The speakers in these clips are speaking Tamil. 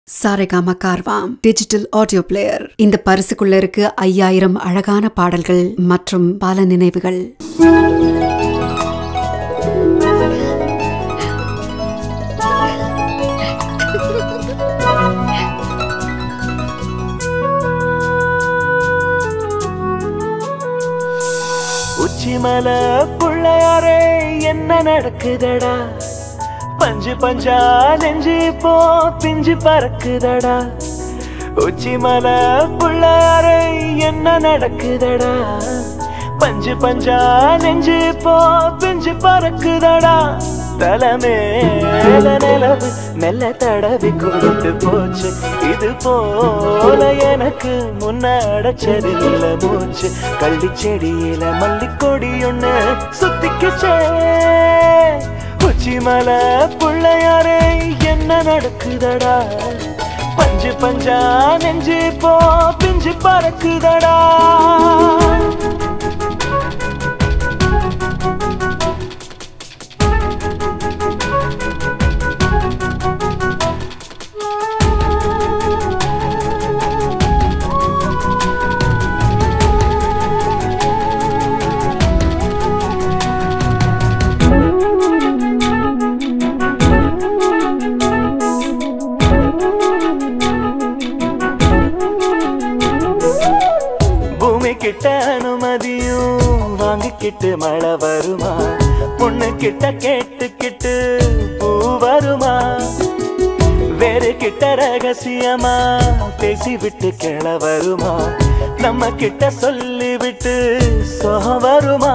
Saregama Carvaan digital audio player இந்த பரிசுக்குள்ள இருக்கு ஐயாயிரம் அழகான பாடல்கள் மற்றும் பல நினைவுகள் உச்சிமல புள்ளையாரே என்ன நடக்குதடா பஞ்சு பஞ்சா நெஞ்சு போ பிஞ்சு பறக்குதடா உச்சிமல புள்ளையாரே என்ன நடக்குதடா பஞ்சு பஞ்சா நெஞ்சு போ பிஞ்சு பறக்குதடா தலைமேல நிலவு மெல்ல தடவி கொடுத்து போச்சு இது போல எனக்கு முன்னடச்சதில்ல மூச்சு கள்ளி செடியில மல்லிக்கொடி ஒண்ணு சுத்திக்குச்சே உச்சிமலை புள்ளையாரே என்ன நடக்குதடா பஞ்சு பஞ்சா நெஞ்சு போ பிஞ்சு பறக்குதடா பூமி கிட்ட அனுமதியும் வாங்கிக்கிட்டு மழை வருமா பொண்ணு கிட்ட கேட்டுக்கிட்டு பூ வருமா வேறு கிட்ட ரகசியமா பேசி விட்டு கிள வருமா நம்ம கிட்ட சொல்லி விட்டு சொகம் வருமா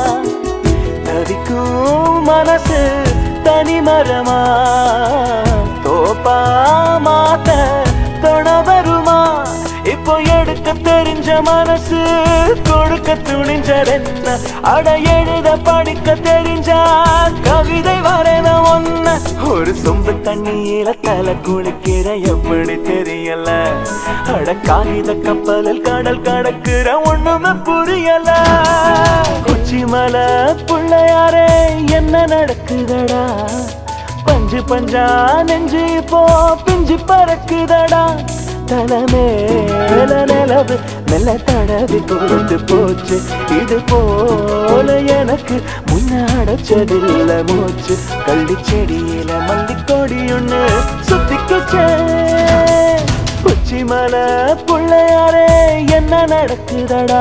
தவிக்கும் மனசு தனி மரமா தோப்பா மாத்த தொண வருமா இப்போ எடுக்க தெரிஞ்ச மனசு கொடுக்க துணிஞ்சதென்ன அட எழுத படிக்க தெரிஞ்சா கவிதை வரைத ஒன்ன ஒரு சொம்பு தண்ணியில தலை குளிக்கிற எப்படி தெரியல அட காகித கப்பலில் கடல் கடக்குற ஒண்ணுமே புரியல கொச்சிமலை புள்ளையாரே என்ன நடக்குதடா பஞ்சு பஞ்சா நெஞ்சு போ பிஞ்சு பறக்குதடா தலைமேல நிலவு மெல்ல தடவி கொடுத்து போச்சு இது போல எனக்கு முன்னாடச்சதில்ல மூச்சு கள்ளி செடியில மல்லிக்கொடி ஒண்ணு சுத்திக்குச்சே உச்சிமலை புள்ளையாரே என்ன நடக்குதடா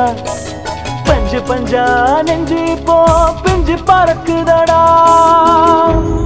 பஞ்சு பஞ்சா நெஞ்சு போ பிஞ்சு பறக்குதடா